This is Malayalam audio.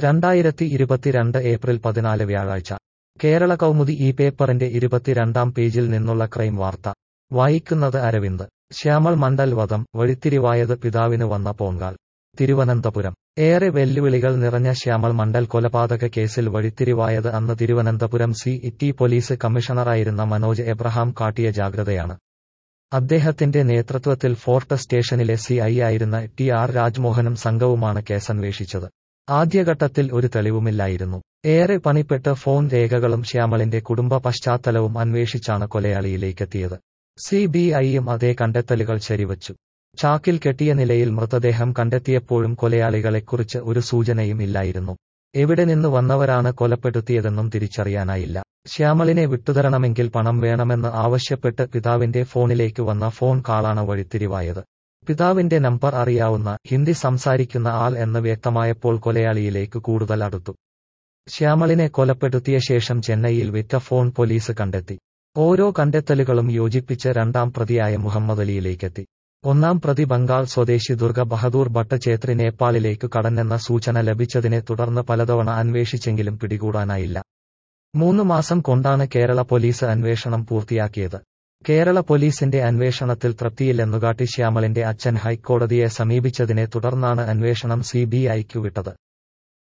രണ്ടായിരത്തി ഇരുപത്തിരണ്ട് ഏപ്രിൽ പതിനാല് വ്യാഴാഴ്ച കേരള കൗമുദി ഈ പേപ്പറിന്റെ ഇരുപത്തിരണ്ടാം പേജിൽ നിന്നുള്ള ക്രൈം വാർത്ത വായിക്കുന്നത് അരവിന്ദ് ശ്യാമൾ മണ്ഡൽ വധം വഴിത്തിരിവായത് പിതാവിന് വന്ന പോങ്കാൽ തിരുവനന്തപുരം ഏറെ വെല്ലുവിളികൾ നിറഞ്ഞ ശ്യാമൾ മണ്ഡൽ കൊലപാതക കേസിൽ വഴിത്തിരിവായത് അന്ന് തിരുവനന്തപുരം സി ടി പോലീസ് കമ്മീഷണറായിരുന്ന മനോജ് എബ്രഹാം കാട്ടിയ ജാഗ്രതയാണ് അദ്ദേഹത്തിന്റെ നേതൃത്വത്തിൽ ഫോർട്ട് സ്റ്റേഷനിലെ സി ഐ ആയിരുന്ന ടി ആർ രാജ്മോഹനും സംഘവുമാണ് കേസന്വേഷിച്ചത് ആദ്യഘട്ടത്തിൽ ഒരു തെളിവുമില്ലായിരുന്നു ഏറെ പണിപ്പെട്ട് ഫോൺ രേഖകളും ശ്യാമളിന്റെ കുടുംബ പശ്ചാത്തലവും അന്വേഷിച്ചാണ് കൊലയാളിയിലേക്കെത്തിയത് സി ബി ഐയും അതേ കണ്ടെത്തലുകൾ ശരിവച്ചു ചാക്കിൽ കെട്ടിയ നിലയിൽ മൃതദേഹം കണ്ടെത്തിയപ്പോഴും കൊലയാളികളെക്കുറിച്ച് ഒരു സൂചനയും ഇല്ലായിരുന്നു എവിടെ നിന്ന് വന്നവരാണ് കൊലപ്പെടുത്തിയതെന്നും തിരിച്ചറിയാനായില്ല ശ്യാമളിനെ വിട്ടുതരണമെങ്കിൽ പണം വേണമെന്ന് ആവശ്യപ്പെട്ട് പിതാവിന്റെ ഫോണിലേക്ക് വന്ന ഫോൺ കാളാണ് വഴിത്തിരിവായത് പിതാവിന്റെ നമ്പർ അറിയാവുന്ന ഹിന്ദി സംസാരിക്കുന്ന ആൾ എന്ന് വ്യക്തമായപ്പോൾ കൊലയാളിയിലേക്ക് കൂടുതൽ അടുത്തു ശ്യാമളിനെ കൊലപ്പെടുത്തിയ ശേഷം ചെന്നൈയിൽ വിറ്റ ഫോൺ പോലീസ് കണ്ടെത്തി ഓരോ കണ്ടെത്തലുകളും യോജിപ്പിച്ച് രണ്ടാം പ്രതിയായ മുഹമ്മദ് അലിയിലേക്കെത്തി ഒന്നാം പ്രതി ബംഗാൾ സ്വദേശി ദുർഗ ബഹദൂർ ഭട്ടചേത്രി നേപ്പാളിലേക്ക് കടന്നെന്ന സൂചന ലഭിച്ചതിനെ തുടർന്ന് പലതവണ അന്വേഷിച്ചെങ്കിലും പിടികൂടാനായില്ല മൂന്ന് മാസം കൊണ്ടാണ് കേരള പോലീസ് അന്വേഷണം പൂർത്തിയാക്കിയത് കേരള പോലീസിന്റെ അന്വേഷണത്തിൽ തൃപ്തിയില്ലെന്നുകാട്ടി ശ്യാമളിന്റെ അച്ഛൻ ഹൈക്കോടതിയെ സമീപിച്ചതിനെ തുടർന്നാണ് അന്വേഷണം സിബിഐക്ക് വിട്ടത്